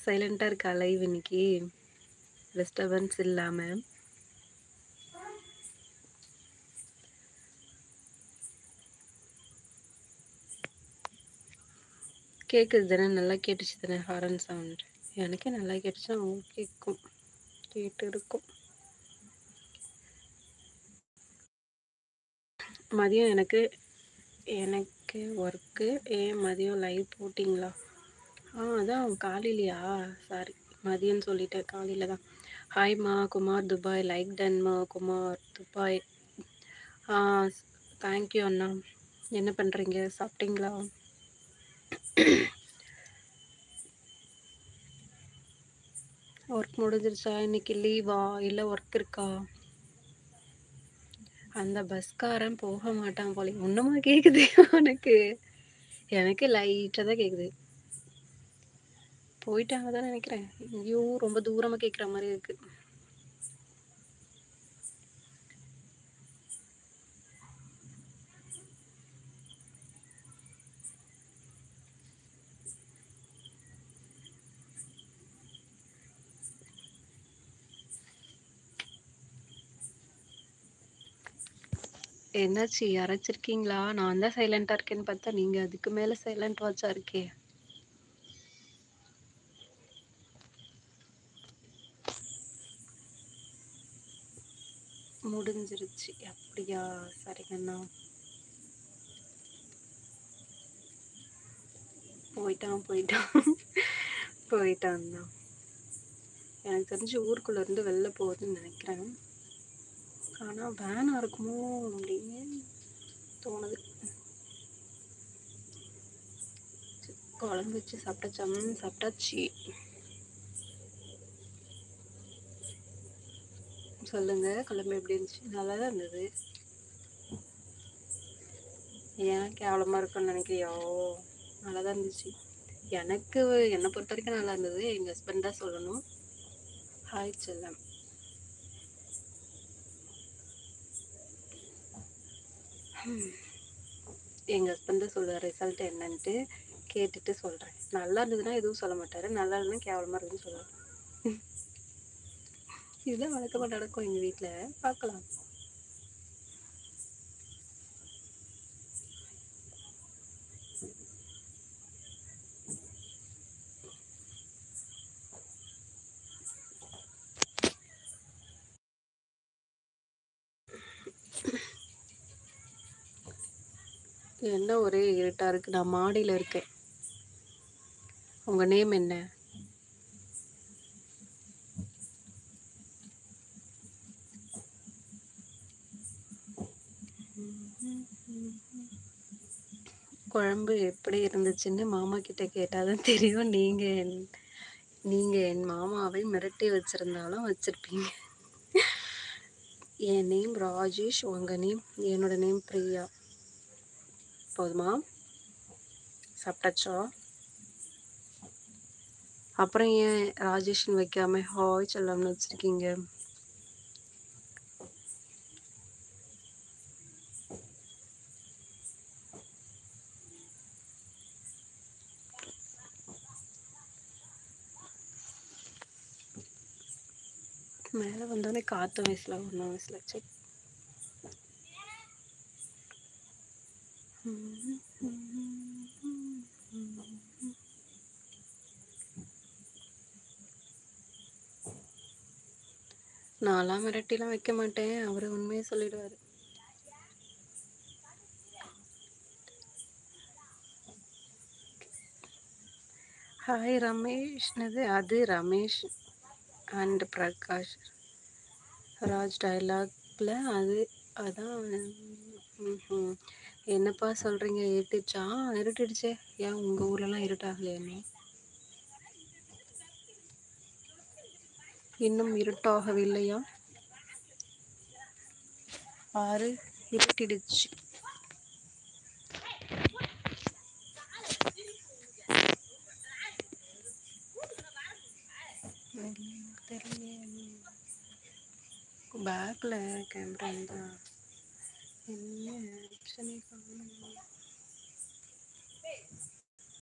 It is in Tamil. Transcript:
சைலண்ட்டாக இருக்கா லைவ் இன்னைக்கு டிஸ்டர்பன்ஸ் இல்லாமல் கேட்குது தானே நல்லா கேட்டுச்சு தானே ஹாரன் சவுண்ட் எனக்கே நல்லா கேட்டுச்சுன்னா அவங்க கேட்கும் கேட்டு இருக்கும் மதியம் எனக்கு எனக்கு ஒர்க்கு ஏன் மதியம் லைவ் போட்டிங்களா ஆ அதான் காலையிலையா சாரி மதியம்னு சொல்லிட்டேன் காலையில் தான் ஹாய்மா குமார் துபாய் லைக் டன்மா குமார் துபாய் ஆ தேங்க்யூ அண்ணா என்ன பண்ணுறீங்க சாப்பிட்டீங்களா ஒர்க் முடிஞ்சிருச்சா இன்னைக்கு லீவா இல்லை ஒர்க் இருக்கா அந்த பஸ்காரன் போக மாட்டான் போல ஒண்ணுமா கேக்குது உனக்கு எனக்கு லைட்டாக தான் கேக்குது போயிட்டாங்க தான் நினைக்கிறேன் இங்கேயும் ரொம்ப தூரமா கேட்குற மாதிரி இருக்கு என்னாச்சு யாராச்சிருக்கீங்களா நான் தான் சைலண்டா இருக்கேன்னு பார்த்தா நீங்க அதுக்கு மேல சைலண்ட் வாட்சா இருக்கே முடிஞ்சிருச்சு அப்படியா சரிங்கண்ணா போயிட்டான் போயிட்டான் போயிட்டான்ண்ணா எனக்கு தெரிஞ்சு ஊருக்குள்ள இருந்து வெளில போகுதுன்னு நினைக்கிறேன் ஆனா வேனா இருக்குமோ அப்படின்னு தோணுது குழம்பு வச்சு சாப்பிட்டாச்சா ம், சாப்பிட்டாச்சு சொல்லுங்க குழம்பு எப்படி இருந்துச்சு நல்லா தான் இருந்தது ஏன் கேவலமா இருக்குன்னு நினைக்கிறியோ நல்லா தான் இருந்துச்சு எனக்கு என்னை பொறுத்த வரைக்கும் நல்லா இருந்தது எங்க ஹஸ்பண்ட் தான் சொல்லணும் ஹாய் செல்லம் ஹம். எங்க ஹஸ்பண்ட் தான் சொல்லுவார் ரிசல்ட் என்னன்ட்டு கேட்டுட்டு சொல்றேன் நல்லா இருந்ததுன்னா எதுவும் சொல்ல மாட்டாரு நல்லா இல்லைன்னா கேவலமா இருக்குன்னு சொல்லுவாரு இதுதான் வழக்கமா நடக்கும் எங்க வீட்ல பார்க்கலாம் என்ன ஒரே இருட்டா இருக்கு நான் மாடியில இருக்கேன் உங்க நேம் என்ன குழம்பு எப்படி இருந்துச்சுன்னு மாமா கிட்ட கேட்டாதான் தெரியும் நீங்க என்- நீங்க என் மாமாவை மிரட்டி வச்சிருந்தாலும் வச்சிருப்பீங்க என் நேம் ராஜேஷ் உங்க நேம் என்னோட நேம் பிரியா போதுமா சாப்பிட்டாச்சா அப்புறம் ஏன் ராஜேஷ்னு வைக்காம ஹாய் செல்லம்னு வச்சிருக்கீங்க மேலே வந்தோடனே காற்று வயசில் ஒன்றும் வயசில் சரி நான்லாம் மிரட்டிலாம் வைக்க மாட்டேன் அவர் உண்மையை சொல்லிடுவார் ஹாய் ரமேஷ் என்னது அது ரமேஷ் அண்ட் பிரகாஷ் ராஜ் டைலாக்ல அது அதான் ம்ஹும். என்னப்பா சொல்றீங்க இருட்டுச்சா இருட்டிடுச்சே ஏன் உங்க ஊர்லலாம் இருட்டாகலையா இன்னும் இன்னும் இருட்டாகவில்லையா ஆறு இருட்டிடுச்சு பேக்கில் கேமரா இருந்தா என்ன ஆப்ஷனே காணும்